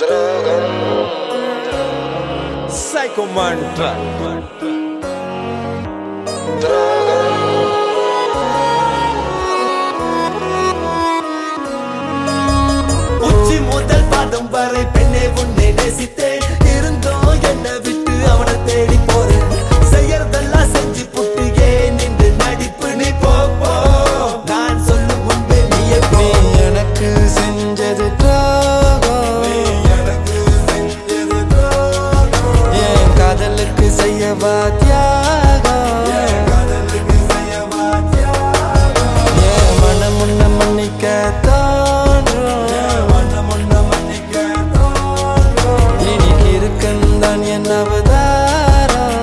Psycho Mantra. உச்சி முதல் பாதம் வரை பெண்ணே உன்னை நேசித்தேன் இருந்தோம் என்ன விட்டு அவனை தேடி போறேன் செய்யறதெல்லாம் செஞ்சு புட்டு ஏன் நின்று நடிப்பு நீ போ போ நான் சொல்லும் முன்பே நீ நீ எப்படி எனக்கு செஞ்சது துரோகம் என் காதலுக்கு செய்யவா தியாகம் என் மனம் உன்னை மன்னிக்க தோன்றும் இனிக்கு இருக்குந்தான் என் அவதாரம்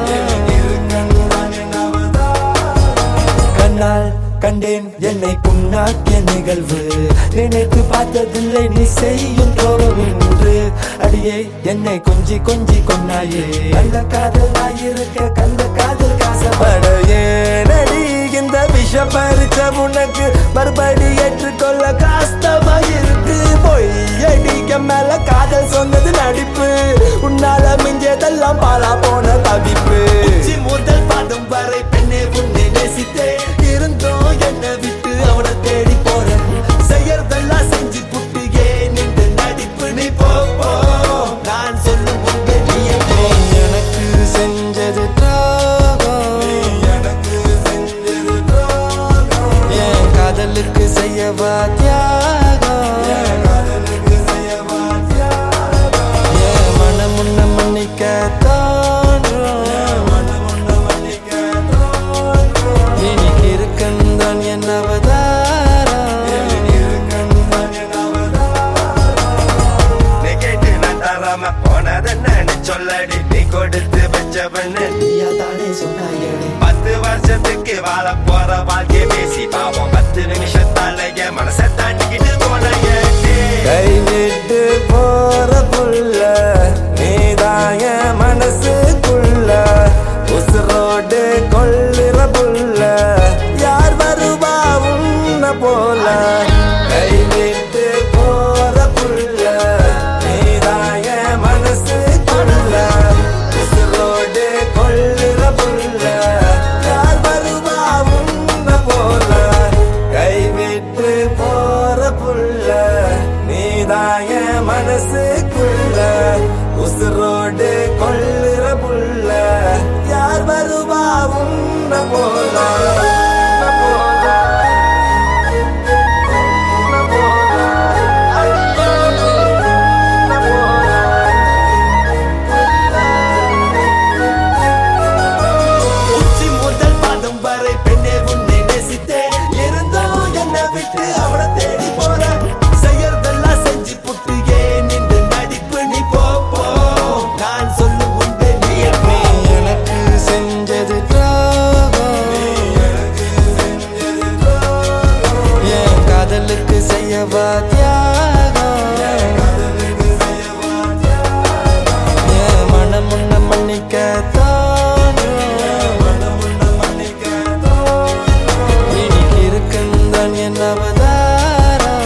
கண்ணால் கண்டேன் என்னை புண்ணாக்கிய நிகழ்வு நினைத்து பார்த்ததில்லை நீ செய்யும் துரோகம் என்று அடியே என்னை கொஞ்சி கொஞ்சி கொண்டாயே கள்ள காதல் இருக்க கள்ள காதல் காசப்பட ஏனடி இந்த விஷ பறிச்ச உனக்கு மறுபடி ஏற்றுக்கொள்ள கஷ்டமா இருக்கு பொய் அடிக்க மேல காதல் சொன்னது நடிப்பு உன்னால மிஞ்சதெல்லாம் பாலா போன தவிப்பு உச்சி முதல் பாதம் வரை பெண்ணே உன்னை நேசித்தேன் இருந்தோம் என்ன விட்டு அவனை தேடி போறேன் செய்யறதெல்லாம் செஞ்சு புட்டு ஏன் நின்று நடிப்பு நீ போ போ நான் சொல்லும் முன்பே நீ எப்படி நீ எனக்கு செஞ்சது துரோகம் என் காதலுக்கு செய்யவா தியாகம் என் மனம் உன்னை மன்னிக்க தோன்றும் இனிக்கு இருக்குந்தான் என் அவதாரம் நீ கேட்டு நான் தராம போனதென்னு சொல்லடி நீ கொடுத்து வச்சவன்னு நீயா தானே சொன்னாயடே பத்து வருஷத்துக்கு வாழ போற வாழ்க்கை பேசி பாவம் பத்து நிமிஷத்தால என் மனசை தாண்டிக்கிட்டு போன கைவிட்டு போற புள்ள நீதான் என் மனசுக்குள்ள உசுரோடு கொள்ளுற புள்ள யார் வருவா உன்ன போல கைவிட்டு போற புள்ள நீதான் என் மனசுக்குள்ள உசுரோடு கொள்ளுற புள்ள யார் வருவா உன்ன போல கைவிட்டு போற புள்ள நீதான் என் மனசுக்குள்ள உசுரோடு கொள்ளுற புள்ள யார் வருவா உன்ன போல உன்ன போல, உன்ன போல, ஐயோ, உன்ன போல. உச்சி முதல் பாதம் வரை பெண்ணே உன்னை நேசித்தேன் இருந்தோம் என்ன விட்டு அவனை தேடி போறேன் செய்யறதெல்லாம் செஞ்சு புட்டு ஏன் நின்று நடிப்பு நீ போ போ நான் சொல்லும் முன்பே நீ நீ எப்படி எனக்கு செஞ்சது துரோகம் என் காதலுக்கு செய்யவா தியாகம் என் மனம் உன்னை மன்னிக்க தோன்றும் இனிக்கு இருக்குந்தான் என் அவதாரம்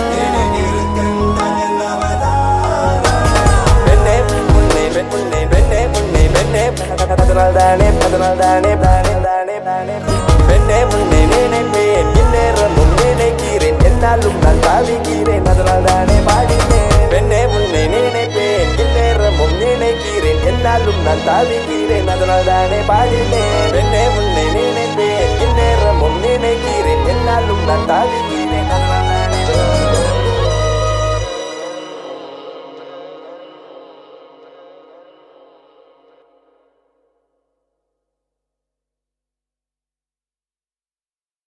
பெண்ணே உன்னை பெண் உன்னை பெண்ணே உன்னை பெண்ணே அதனால் தானே அதனால் தானே தானே தானே தானே பெண்ணே உன்னை நினைப்பேன் இந்நேரமும் நினைக்கிறேன் என்னாலும் நான் தாவிக்கிறேன் அதனால் தானே பாடினேன் பெண்ணே உன்னை நினைப்பேன் இந்நேரமும் நினைக்கிறேன் என்னாலும் நான் தாவிக்கிறேன் அதனால் தானே பாடினேன் பெண்ணே உன்னை நினைப்பேன் இந்நேரமும் நினைக்கிறேன் என்னாலும் நான் தாவிக்கிறேன்